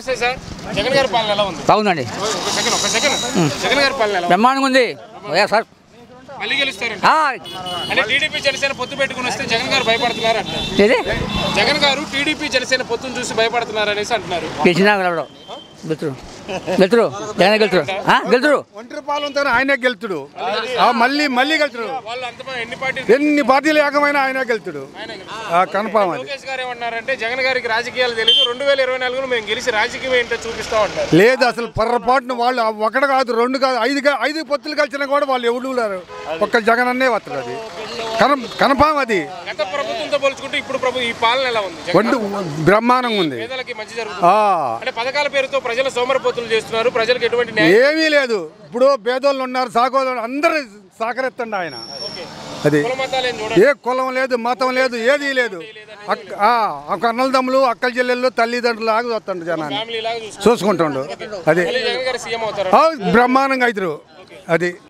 నమస్తే సార్ జగన్ గారి పాలన ఎలా ఉంది బాగుందండి ఒక సెకండ్ ఒక సెకండ్ జగన్ గారి పాలన ఎలా ఉంది బ్రహ్మాండంగా ఉంది అయ్యా సార్ మళ్ళీ గెలుస్తారంట ఆ, అంటే టీడీపీ జనసేన పొత్తు పెట్టుకుని వస్తే జగన్ గారు భయపడుతున్నారు అంటారు ఏది జగన్ గారు టీడీపీ జనసేన పొత్తును చూసి భయపడుతున్నారు అనేసి అంటున్నారు గెలిచినా గెలవడం గెలుతురు గెలుతురు జగన్ గెలుతురు ఆ, గెలుతురు ఒంటరి పాలనతో ఆయనే గెలుతుడు ఆ, మళ్ళీ మళ్ళీ గెలుతుడు వాళ్ళు అంత ఎన్ని పార్టీలు ఎన్ని పార్టీలు ఏకమైనా ఆయనే గెలుతుడు కన్ఫామ్ అది లోకేష్ గారు ఏమన్నారంటే జగన్ గారికి రాజకీయాలు తెలియదు రెండు వేల ఇరవై నాలుగులో మేము గెలిచి రాజకీయం ఏంటో చూపిస్తా ఉంటారు లేదు అసలు పొరపాటున వాళ్ళు ఒకటి కాదు రెండు కాదు ఐదు కా- ఐదు పొత్తులు కలిసినా కూడా వాళ్ళు ఎవరు లేరు ఒక్క జగన్ అన్నే వస్తారు అది కన్ కన్ఫామ్ అది గత ప్రభుత్వంతో పోల్చుకుంటే ఇప్పుడు ప్రభు ఈ పాలన ఎలా ఉంది జగన్ వండు బ్రహ్మాండంగా ఉంది పేదలకి మంచి జరుగుతుంది ఆ, అంటే పథకాల పేరుతో ప్రజల సోమరపోతులు చేస్తున్నారు ప్రజలకు ఎటువంటి న్యాయం ఏమీ లేదు ఇప్పుడు పేదోళ్ళు ఉన్నారు సాగోళ్ళు అందరూ సహకరిస్తండి ఆయన అది కుల మతాలు ఏం చూడండి ఏ కులం లేదు మతం లేదు ఏదీ లేదు అక్క ఆ, ఒక అన్నలదమ్ములు అక్కల చెల్లెళ్ళు తల్లిదండ్రులు ఆగి వస్తుండ్రు జనాన్ని ఫ్యామిలీ లాగా చూసుకుంటారు చూసుకుంటుండు అది మళ్ళీ జగన్ గారు సీఎం అవుతారు ఆ, బ్రహ్మాండంగా అవుతారు అది